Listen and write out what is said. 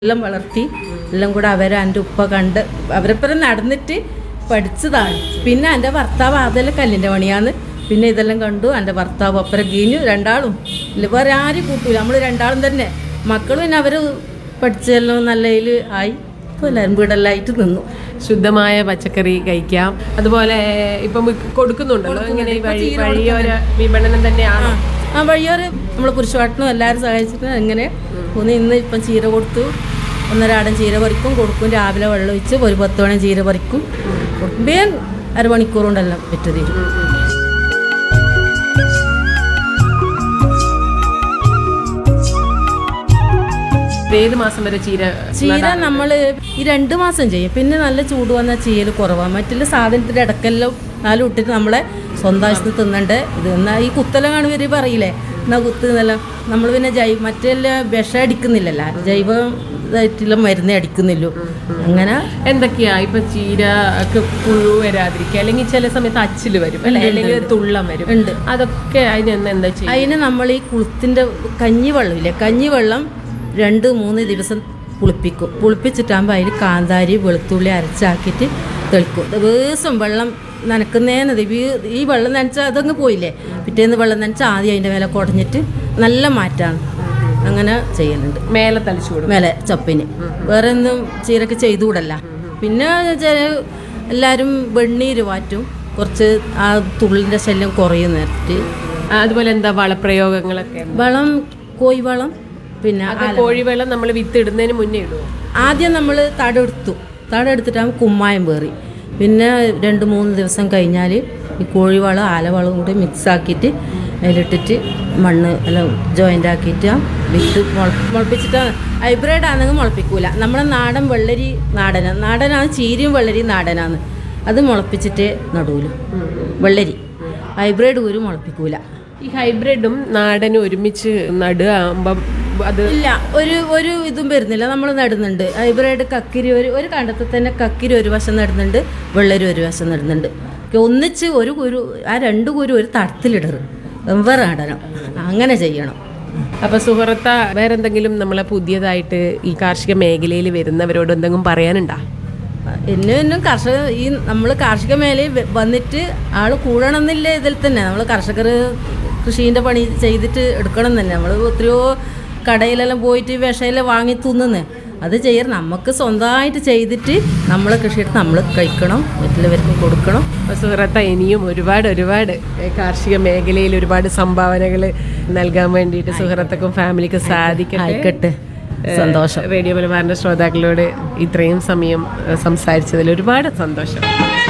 എല്ലാം വളർത്തി എല്ലാം കൂടെ അവരെ എൻ്റെ ഉപ്പ കണ്ട് അവരെപ്പുറം നടന്നിട്ട് പഠിച്ചതാണ് പിന്നെ എൻ്റെ ഭർത്താവ് അതെല്ലാം കല്ലിൻ്റെ പണിയാന്ന് പിന്നെ ഇതെല്ലാം കണ്ടു എൻ്റെ ഭർത്താവ് ഒപ്പരം കീഞ്ഞു രണ്ടാളും ഇല്ല വേറെ ആരും കൂട്ടൂല നമ്മൾ രണ്ടാളും തന്നെ മക്കളും പിന്നെ അവർ പഠിച്ചെല്ലാം നല്ലതിൽ ആയി ഇപ്പോൾ എല്ലാവരും വീടെല്ലായിട്ട് നിന്നു ശുദ്ധമായ പച്ചക്കറി കഴിക്കാം അതുപോലെ ഇപ്പം കൊടുക്കുന്നുണ്ടല്ലോ ഇങ്ങനെ ഈ വഴി വഴിയോര വിപണനം തന്നെയാണോ ആ വഴിയോറ് നമ്മൾ പുരുഷവാട്ടിനും എല്ലാവരും സഹായിച്ചിട്ട് അങ്ങനെ ഒന്ന് ഇന്ന് ഇപ്പം ചീര കൊടുത്തു ഒന്നരാടം ചീര പറിക്കും കൊടുക്കും രാവിലെ വെള്ളം ഒഴിച്ച് ഒരു പത്ത് മണി ചീര പറിക്കും കൊടുക്കും വേഗം അരമണിക്കൂർ കൊണ്ടെല്ലാം വിറ്റ് തീരും ഏത് മാസം വരെ ചീര ചീര നമ്മൾ ഈ രണ്ട് മാസം ചെയ്യും പിന്നെ നല്ല ചൂട് വന്ന ചീര കുറവാണ് മറ്റുള്ള സാധനത്തിൻ്റെ ഇടക്കെല്ലാം നാലും ഇട്ടിട്ട് നമ്മളെ സ്വന്തം ആവശ്യത്തിന് തിന്നണ്ടേ ഇത് എന്നാൽ ഈ കുത്തെല്ലാം കാണുമ്പോൾ ഇവർ പറയില്ലേ എന്നാ കുത്ത് എന്നല്ല നമ്മൾ പിന്നെ ജൈവ മറ്റെല്ലാം വിഷം അടിക്കുന്നില്ലല്ലോ ജൈവ ഇതായിട്ടുള്ള മരുന്നേ അടിക്കുന്നില്ലൂ അങ്ങനെ എന്തൊക്കെയാ ഇപ്പൊ ചീര ഒക്കെ പുഴു വരാതിരിക്കുക അല്ലെങ്കിൽ ചില സമയത്ത് അച്ചില് വരും അല്ലെ അല്ലെങ്കിൽ തുള്ളം വരും ഉണ്ട് അതൊക്കെ അതിന് എന്താ ചെയ്യുക അതിന് നമ്മൾ ഈ കുളത്തിൻ്റെ കഞ്ഞിവെള്ളമില്ലേ കഞ്ഞിവെള്ളം രണ്ട് മൂന്ന് ദിവസം പുളിപ്പിക്കും പുളിപ്പിച്ചിട്ടാകുമ്പോൾ അതിൽ കാന്താരി വെളുത്തുള്ളി അരച്ചാക്കിയിട്ട് തെളിക്കും ദിവസം വെള്ളം നനക്കുന്നതിന് ഇത് ഈ- ഈ വെള്ളം നനച്ചാൽ അതങ്ങ് പോയില്ലേ പിറ്റേന്ന് വെള്ളം നനച്ചാൽ ആദ്യം അതിൻ്റെ മേലെ കുടഞ്ഞിട്ട് നല്ല മാറ്റാണ് അങ്ങനെ ചെയ്യുന്നുണ്ട് മേലെ തളിച്ചു കൊടുക്കും മേലെ ചപ്പിന് വേറെ ഒന്നും ചീരക്ക് ചെയ്തുകൂടല്ല പിന്നെ ചില എല്ലാവരും വെണ്ണീര് വാറ്റും കുറച്ച് ആ തുള്ളിൻ്റെ ശല്യം കുറയും നേരത്തെ ആ, അതുപോലെ എന്താ വളപ്രയോഗങ്ങളൊക്കെ വളം കോഴി വളം പിന്നെ അത് കോഴിവെള്ളം നമ്മൾ വിത്ത് ഇടുന്നതിന് മുന്നേ ഇടുവോ ആദ്യം നമ്മൾ തടെടുത്തു തടെടുത്തിട്ടാകുമ്പോൾ കുമ്മായം പേറി പിന്നെ രണ്ട് മൂന്ന് ദിവസം കഴിഞ്ഞാൽ ഈ കോഴിവളം ആലവളം കൂടി മിക്സ് ആക്കിയിട്ട് അതിലിട്ടിട്ട് മണ്ണ് എല്ലാം ജോയിൻ്റ് ആക്കിയിട്ട് ആ വിത്ത് മുള മുളപ്പിച്ചിട്ട് ഹൈബ്രിഡ് ആണെങ്കിൽ മുളപ്പിക്കൂല നമ്മളെ നാടൻ വെള്ളരി നാടനാണ് നാടനാണ് ചീരയും വെള്ളരി നാടനാണ് അത് മുളപ്പിച്ചിട്ട് നടൂലു വെള്ളരി ഹൈബ്രിഡ് ഒരു മുളപ്പിക്കൂല ഈ ഹൈബ്രിഡും നാടനും ഒരുമിച്ച് നടുകയാകുമ്പം അത് ഇല്ല ഒരു ഒരു ഇതും വരുന്നില്ല നമ്മൾ നടുന്നുണ്ട് ഹൈബ്രിഡ് കക്കിരി ഒരു ഒരു കണ്ടത്തിൽ തന്നെ കക്കിരി ഒരു വശം നടുന്നുണ്ട് വെള്ളരി ഒരു വശം നടുന്നുണ്ട് ഒന്നിച്ച് ഒരു കുരു ആ രണ്ട് കുരു ഒരു തടത്തിലിടറ് വെവ്വേറെ നടണം അങ്ങനെ ചെയ്യണം അപ്പൊ സുഹൃത്ത വേറെന്തെങ്കിലും നമ്മളെ പുതിയതായിട്ട് ഈ കാർഷിക മേഖലയിൽ വരുന്നവരോട് എന്തെങ്കിലും പറയാനുണ്ടാ എന്നും എന്നും കർഷക ഈ നമ്മൾ കാർഷിക മേഖലയിൽ വ- വന്നിട്ട് ആൾ കൂടണമെന്നില്ല ഇതിൽ തന്നെ നമ്മൾ കർഷകർ കൃഷീൻ്റെ പണി ചെയ്തിട്ട് എടുക്കണം തന്നെ നമ്മൾ എത്രയോ കടയിലെല്ലാം പോയിട്ട് വിഷയെല്ലാം വാങ്ങി തിന്നുന്നത് അത് ചെയ്യാൻ നമുക്ക് സ്വന്തമായിട്ട് ചെയ്തിട്ട് നമ്മൾ കൃഷിയെടുത്ത് നമ്മൾ കഴിക്കണം മറ്റുള്ളവർക്കും കൊടുക്കണം അപ്പൊ സുഹൃത്ത ഇനിയും ഒരുപാട് ഒരുപാട് ഏ, കാർഷിക മേഖലയിൽ ഒരുപാട് സംഭാവനകൾ നൽകാൻ വേണ്ടിയിട്ട് സുഹൃത്തക്കും ഫാമിലിക്കും സാധിക്കട്ടെ ആയിക്കട്ടെ സന്തോഷം റേഡിയോ മലബാറിന്റെ ശ്രോതാക്കളോട് ഇത്രയും സമയം ഏ, സംസാരിച്ചതിൽ ഒരുപാട് സന്തോഷം